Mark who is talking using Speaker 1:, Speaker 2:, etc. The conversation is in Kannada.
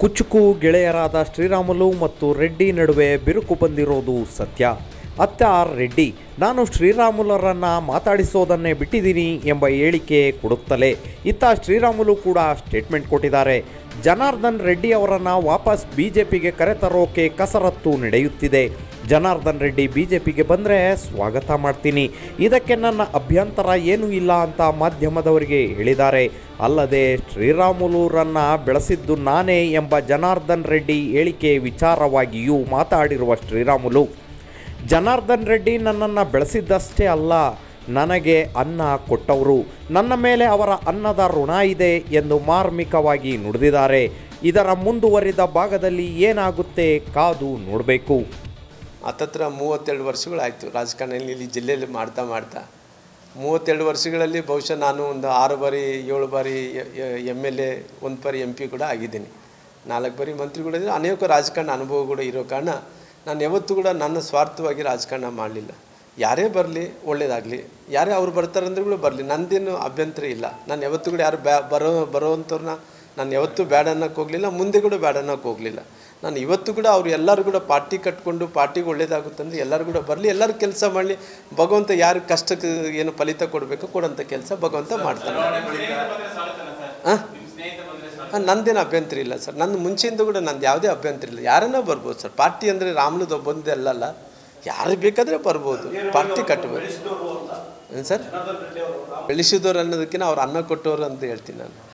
Speaker 1: ಕುಚುಕು ಗೆಳೆಯರಾದ ಶ್ರೀರಾಮುಲು ಮತ್ತು ರೆಡ್ಡಿ ನಡುವೆ ಬಿರುಕು ಬಂದಿರೋದು ಸತ್ಯ ಅತ್ತ ರೆಡ್ಡಿ ನಾನು ಶ್ರೀರಾಮುಲರನ್ನ ಮಾತಾಡಿಸೋದನ್ನೇ ಬಿಟ್ಟಿದ್ದೀನಿ ಎಂಬ ಹೇಳಿಕೆ ಕೊಡುತ್ತಲೇ ಇತ್ತ ಶ್ರೀರಾಮುಲು ಕೂಡ ಸ್ಟೇಟ್ಮೆಂಟ್ ಕೊಟ್ಟಿದ್ದಾರೆ ಜನಾರ್ದನ್ ರೆಡ್ಡಿ ಅವರನ್ನು ವಾಪಸ್ ಬಿಜೆಪಿಗೆ ಕರೆತರೋಕೆ ಕಸರತ್ತು ನಡೆಯುತ್ತಿದೆ ಜನಾರ್ದನ್ ರೆಡ್ಡಿ ಬಿಜೆಪಿಗೆ ಬಂದರೆ ಸ್ವಾಗತ ಮಾಡ್ತೀನಿ ಇದಕ್ಕೆ ನನ್ನ ಅಭ್ಯಂತರ ಏನೂ ಇಲ್ಲ ಅಂತ ಮಾಧ್ಯಮದವರಿಗೆ ಹೇಳಿದ್ದಾರೆ ಅಲ್ಲದೆ ಶ್ರೀರಾಮುಲುರನ್ನ ಬೆಳೆಸಿದ್ದು ನಾನೇ ಎಂಬ ಜನಾರ್ದನ್ ರೆಡ್ಡಿ ಹೇಳಿಕೆ ವಿಚಾರವಾಗಿಯೂ ಮಾತಾಡಿರುವ ಶ್ರೀರಾಮುಲು ಜನಾರ್ದನ್ ರೆಡ್ಡಿ ನನ್ನನ್ನು ಬೆಳೆಸಿದ್ದಷ್ಟೇ ಅಲ್ಲ ನನಗೆ ಅನ್ನ ಕೊಟ್ಟವರು ನನ್ನ ಮೇಲೆ ಅವರ ಅನ್ನದ ಋಣ ಇದೆ ಎಂದು ಮಾರ್ಮಿಕವಾಗಿ ನುಡಿದಿದ್ದಾರೆ ಇದರ ಮುಂದುವರಿದ ಭಾಗದಲ್ಲಿ ಏನಾಗುತ್ತೆ ಕಾದು ನೋಡಬೇಕು
Speaker 2: ಹತ್ತತ್ರ ಮೂವತ್ತೆರಡು ವರ್ಷಗಳಾಯಿತು ರಾಜಕಾರಣದಲ್ಲಿ ಇಲ್ಲಿ ಜಿಲ್ಲೆಯಲ್ಲಿ ಮಾಡ್ತಾ ಮಾಡ್ತಾ ಮೂವತ್ತೆರಡು ವರ್ಷಗಳಲ್ಲಿ ಬಹುಶಃ ನಾನು ಒಂದು ಆರು ಬಾರಿ ಏಳು ಬಾರಿ ಎಮ್ ಎಲ್ ಎ ಒಂದು ಬಾರಿ ಎಂ ಪಿ ಕೂಡ ಆಗಿದ್ದೀನಿ ನಾಲ್ಕು ಬಾರಿ ಮಂತ್ರಿ ಕೂಡ ಇದ್ದೀನಿ ಅನೇಕ ರಾಜಕಾರಣ ಅನುಭವ ಕೂಡ ಇರೋ ಕಾರಣ ನಾನು ಯಾವತ್ತೂ ಕೂಡ ನನ್ನ ಸ್ವಾರ್ಥವಾಗಿ ರಾಜಕಾರಣ ಮಾಡಲಿಲ್ಲ ಯಾರೇ ಬರಲಿ ಒಳ್ಳೇದಾಗಲಿ ಯಾರೇ ಅವ್ರು ಬರ್ತಾರಂದ್ರೆ ಕೂಡ ಬರಲಿ ನಂದೇನು ಅಭ್ಯಂತರ ಇಲ್ಲ ನಾನು ಯಾವತ್ತೂ ಕೂಡ ಯಾರು ಬ್ಯಾ ಬರೋ ಬರೋವಂಥವ್ರನ್ನ ನಾನು ಯಾವತ್ತೂ ಬ್ಯಾಡ ಅನ್ನೋಕ್ಕೆ ಹೋಗಲಿಲ್ಲ ಮುಂದೆ ಕೂಡ ಬ್ಯಾಡ ಅನ್ನೋಕ್ಕೆ ಹೋಗಲಿಲ್ಲ ನಾನು ಇವತ್ತು ಕೂಡ ಅವ್ರು ಎಲ್ಲರೂ ಕೂಡ ಪಾರ್ಟಿ ಕಟ್ಕೊಂಡು ಪಾರ್ಟಿಗೆ ಒಳ್ಳೇದಾಗುತ್ತಂದ್ರೆ ಎಲ್ಲರೂ ಕೂಡ ಬರಲಿ ಎಲ್ಲರೂ ಕೆಲಸ ಮಾಡಲಿ ಭಗವಂತ ಯಾರು ಕಷ್ಟಕ್ಕೆ ಏನು ಫಲಿತ ಕೊಡಬೇಕು ಕೊಡೋಂಥ ಕೆಲಸ ಭಗವಂತ ಮಾಡ್ತಾನೆ ಹಾಂ ಹಾಂ ನಂದೇನು ಅಭ್ಯಂತರ ಇಲ್ಲ ಸರ್ ನನ್ನ ಮುಂಚೆಯಿಂದ ಕೂಡ ನಂದು ಯಾವುದೇ ಅಭ್ಯಂತರ ಇಲ್ಲ ಯಾರನ್ನ ಬರ್ಬೋದು ಸರ್ ಪಾರ್ಟಿ ಅಂದರೆ ರಾಮ್ಲದ ಒಬ್ಬಂದೇ ಅಲ್ಲಲ್ಲ ಯಾರು ಬೇಕಾದರೆ ಬರ್ಬೋದು ಪಾರ್ಟಿ ಕಟ್ಟಬೇಕು ಏನು ಸರ್ ಬೆಳೆಸಿದವ್ರು ಅನ್ನೋದಕ್ಕಿಂತ ಅವ್ರು ಅನ್ನ ಕೊಟ್ಟವರು ಅಂತ ಹೇಳ್ತೀನಿ ನಾನು